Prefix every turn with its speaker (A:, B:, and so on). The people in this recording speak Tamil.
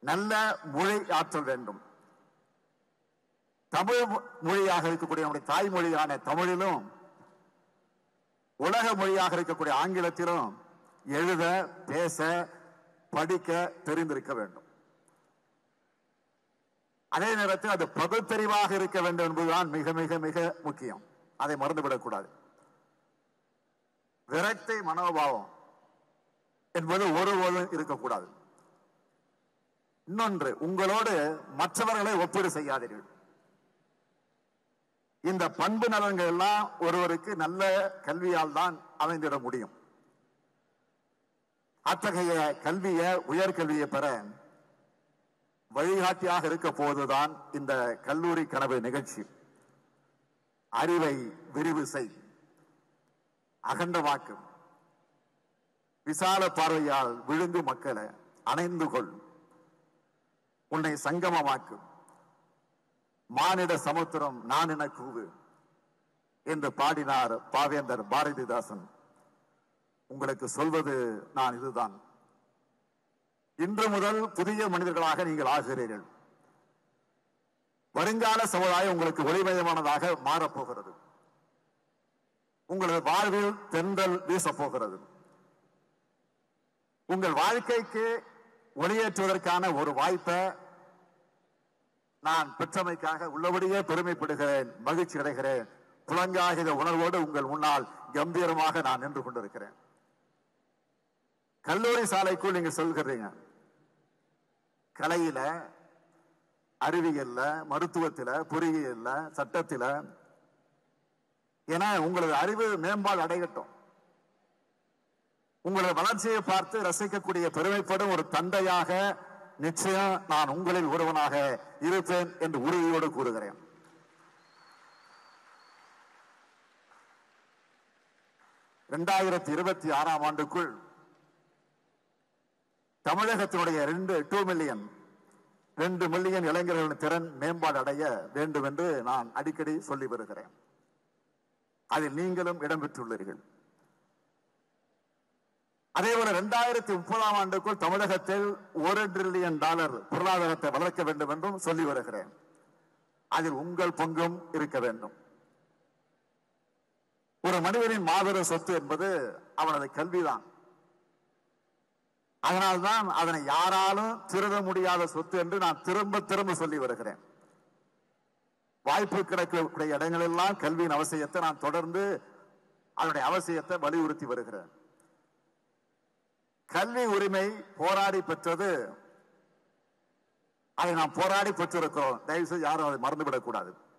A: நல்ல மொழி ஆற்றல் வேண்டும் தமிழ் மொழியாக இருக்கக்கூடிய நம்முடைய தாய்மொழியான தமிழிலும் உலக மொழியாக இருக்கக்கூடிய ஆங்கிலத்திலும் எழுத பேச படிக்க தெரிந்திருக்க வேண்டும் அதே நேரத்தில் அது பகுத்தறிவாக இருக்க வேண்டும் என்பதுதான் மிக மிக மிக முக்கியம் அதை மறந்துவிடக்கூடாது விரக்தி மனோபாவம் என்பது ஒருபோதும் இருக்கக்கூடாது இன்னொன்று உங்களோடு மற்றவர்களை ஒப்பீடு செய்யாதீர்கள் இந்த பண்பு நலன்கள் எல்லாம் ஒருவருக்கு நல்ல கல்வியால் தான் அமைந்திட முடியும் அத்தகைய கல்வியை உயர்கல்வியை பெற வழிகாட்டியாக இருக்க போவதுதான் இந்த கல்லூரி கனவு நிகழ்ச்சி அறிவை விரிவு செய் அகண்டமாக்கும் விசால பார்வையால் விழுங்கு மக்களை அணைந்து கொள் உன்னை சங்கமமாக்கும் மானிட சமுத்திரம் நான் என கூவு என்று பாடினார் பாவேந்தர் பாரதிதாசன் உங்களுக்கு சொல்வது நான் இதுதான் இன்று முதல் புதிய மனிதர்களாக நீங்கள் ஆகிறீர்கள் வருங்கால சமுதாயம் உங்களுக்கு ஒளிமயமானதாக மாறப்போகிறது உங்களது வாழ்வில் தென்றல் வீசப் போகிறது உங்கள் வாழ்க்கைக்கு ஒளியேற்றுவதற்கான ஒரு வாய்ப்பை நான் பெற்றமைக்காக உள்ளபடியே பெருமைப்படுகிறேன் மகிழ்ச்சி அடைகிறேன் புலங்காகித உணர்வோடு உங்கள் முன்னால் கம்பீரமாக நான் நின்று கொண்டிருக்கிறேன் கல்லூரி சாலைக்குள் நீங்க சொல்கிறீங்க கலையில அறிவியல்ல மருத்துவத்தில பொறியியல்ல சட்டத்தில என உங்களது அறிவு மேம்பாடு அடையட்டும் உங்களது வளர்ச்சியை பார்த்து ரசிக்கக்கூடிய பெருமைப்படும் ஒரு தந்தையாக நிச்சயம் நான் உங்களில் ஒருவனாக இருப்பேன் என்று உறுதியோடு கூறுகிறேன் இரண்டாயிரத்தி இருபத்தி ஆறாம் ஆண்டுக்குள் தமிழகத்தினுடைய ரெண்டு டூ மில்லியன் ரெண்டு மில்லியன் இளைஞர்களின் திறன் மேம்பாடு அடைய வேண்டும் என்று நான் அடிக்கடி சொல்லி வருகிறேன் அதில் நீங்களும் இடம்பெற்றுள்ளீர்கள் அதேபோல இரண்டாயிரத்தி முப்பதாம் ஆண்டுக்குள் தமிழகத்தில் ஒரு டிரில்லியன் டாலர் பொருளாதாரத்தை வளர்க்க வேண்டும் என்றும் சொல்லி வருகிறேன் அதில் உங்கள் பங்கும் இருக்க வேண்டும் ஒரு மனிதனின் மாபெரும் சொத்து என்பது அவனது கல்விதான் அதனால்தான் அதனை யாராலும் திருட முடியாத சொத்து என்று நான் திரும்ப திரும்ப சொல்லி வருகிறேன் வாய்ப்பு கிடைக்கக்கூடிய இடங்களெல்லாம் கல்வியின் அவசியத்தை நான் தொடர்ந்து அதனுடைய அவசியத்தை வலியுறுத்தி வருகிறேன் கல்வி உரிமை போராடி பெற்றது அதை நாம் போராடி பெற்றிருக்கிறோம் தயவு செய்து யாரும் அதை மறந்துவிடக் கூடாது